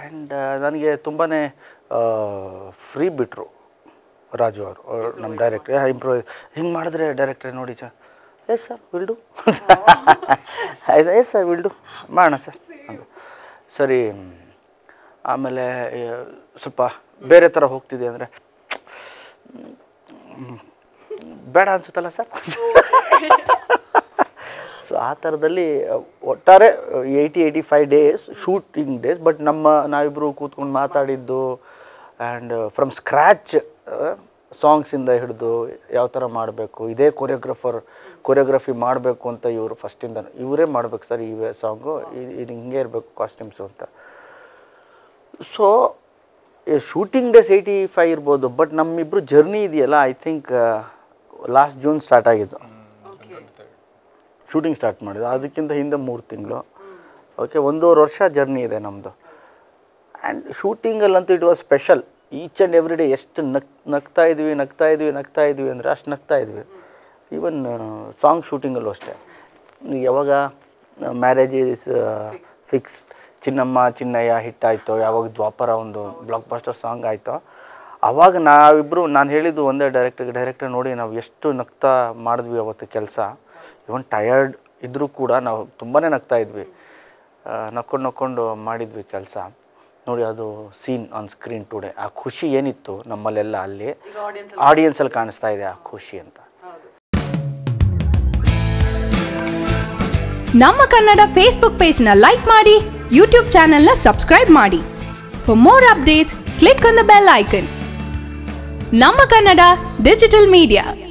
And ನನಗೆ ತುಂಬಾ free ಬಿಟ್ಟರು ರಾಜು ಅವರು ಅವ್ರು ನಮ್ಮ ಡೈರೆಕ್ಟ್ರ್ ಇಂಪ್ರೂವ್ ಹಿಂಗೆ ಮಾಡಿದ್ರೆ ಡೈರೆಕ್ಟ್ರೆ ನೋಡಿ ಸರ್ ಎಸ್ ಸರ್ ವಿಲ್ಡು ಆಯ್ತು ಎಸ್ ಸರ್ ವಿಲ್ಡು ಮಾಡೋಣ ಸರ್ ಅಂತ. ಸರಿ ಆಮೇಲೆ ಆ, ಸ್ವಲ್ಪ ಬೇರೆ ಥರ ಹೋಗ್ತಿದೆ ಅಂದರೆ ಬೇಡ ಅನ್ಸುತ್ತಲ್ಲ ಸರ್ ಸೊ ಆ ಥರದಲ್ಲಿ ಒಟ್ಟಾರೆ eighty eighty five days shooting days but ನಮ್ಮ ನಾವಿಬ್ಬರು ಕೂತ್ಕೊಂಡು ಮಾತಾಡಿದ್ದು ಆ್ಯಂಡ್ ಫ್ರಮ್ ಸ್ಕ್ರ್ಯಾಚ್ ಸಾಂಗ್ಸಿಂದ ಹಿಡಿದು ಯಾವ ಥರ ಮಾಡಬೇಕು ಇದೇ ಕೊರಿಯೋಗ್ರಫರ್ ಕೊರಿಯೋಗ್ರಫಿ ಮಾಡಬೇಕು ಅಂತ ಇವರು ಫಸ್ಟಿಂದ ಇವರೇ ಮಾಡ್ಬೇಕು ಸರ್ ಈ ಸಾಂಗು ಇದು ಹಿಂಗೆ ಇರಬೇಕು ಕಾಸ್ಟ್ಯೂಮ್ಸು ಅಂತ so shooting days eighty five ಇರ್ಬೋದು ಬಟ್ ನಮ್ಮಿಬ್ರು ಜರ್ನಿ ಇದೆಯಲ್ಲ I think last June start ಆಗಿದ್ದು ಶೂಟಿಂಗ್ ಸ್ಟಾರ್ಟ್ ಮಾಡಿದ್ದು ಅದಕ್ಕಿಂತ ಹಿಂದೆ ಮೂರು ತಿಂಗಳು ಓಕೆ ಒಂದೂವರೆ ವರ್ಷ ಜರ್ನಿ ಇದೆ ನಮ್ಮದು ಆ್ಯಂಡ್ ಶೂಟಿಂಗಲ್ಲಂತೂ it was special each and every day ಎಷ್ಟು ನಗ್ ನಗ್ತಾ ಇದ್ವಿ ನಗ್ತಾ ಇದ್ವಿ ನಗ್ತಾ ಇದ್ವಿ ಅಂದರೆ ಅಷ್ಟು ನಗ್ತಾ ಇದ್ವಿ ಈವನ್ ಸಾಂಗ್ ಶೂಟಿಂಗಲ್ಲೂ ಅಷ್ಟೇ ಈಗ ಯಾವಾಗ marriage is fix Chinnamma Chinnayya hit ಆಯಿತು ಯಾವಾಗ ದ್ವಾಪರ ಒಂದು ಬ್ಲಾಕ್ ಬಸ್ಟರ್ ಸಾಂಗ್ ಆಯಿತು ಆವಾಗ ನಾವಿಬ್ಬರು ನಾನು ಹೇಳಿದ್ದು ಒಂದೇ ಡೈರೆಕ್ಟರ್ಗೆ ಡೈರೆಕ್ಟರ್ ನೋಡಿ ನಾವು ಎಷ್ಟು ನಗ್ತಾ ಮಾಡಿದ್ವಿ ಅವತ್ತು ಕೆಲಸ ಇವನ್ ಟಯರ್ಡ್ ಇದ್ದರೂ ಕೂಡ ನಾವು ತುಂಬಾ ನಗ್ತಾ ಇದ್ವಿ ಆ, ನಕ್ಕೊಂಡು ನಕ್ಕೊಂಡು ಮಾಡಿದ್ವಿ ಕೆಲಸ ನೋಡಿ ಅದು ಸೀನ್ ಆನ್ ಸ್ಕ್ರೀನ್ ಟುಡೇ ಆ ಖುಷಿ ಏನಿತ್ತು ನಮ್ಮಲ್ಲೆಲ್ಲ ಅಲ್ಲಿ ಆಡಿಯನ್ಸಲ್ಲಿ ಕಾಣಿಸ್ತಾ ಇದೆ ಆ ಖುಷಿ ಅಂತ ನಮ್ಮ ಕನ್ನಡ ಫೇಸ್ಬುಕ್ ಪೇಜ್ನ ಲೈಕ್ ಮಾಡಿ ಯೂಟ್ಯೂಬ್ ಚಾನೆಲ್ನ ಸಬ್ಸ್ಕ್ರೈಬ್ ಮಾಡಿ for more updates click on the bell icon ನಮ್ಮ ಕನ್ನಡ ಡಿಜಿಟಲ್ ಮೀಡಿಯಾ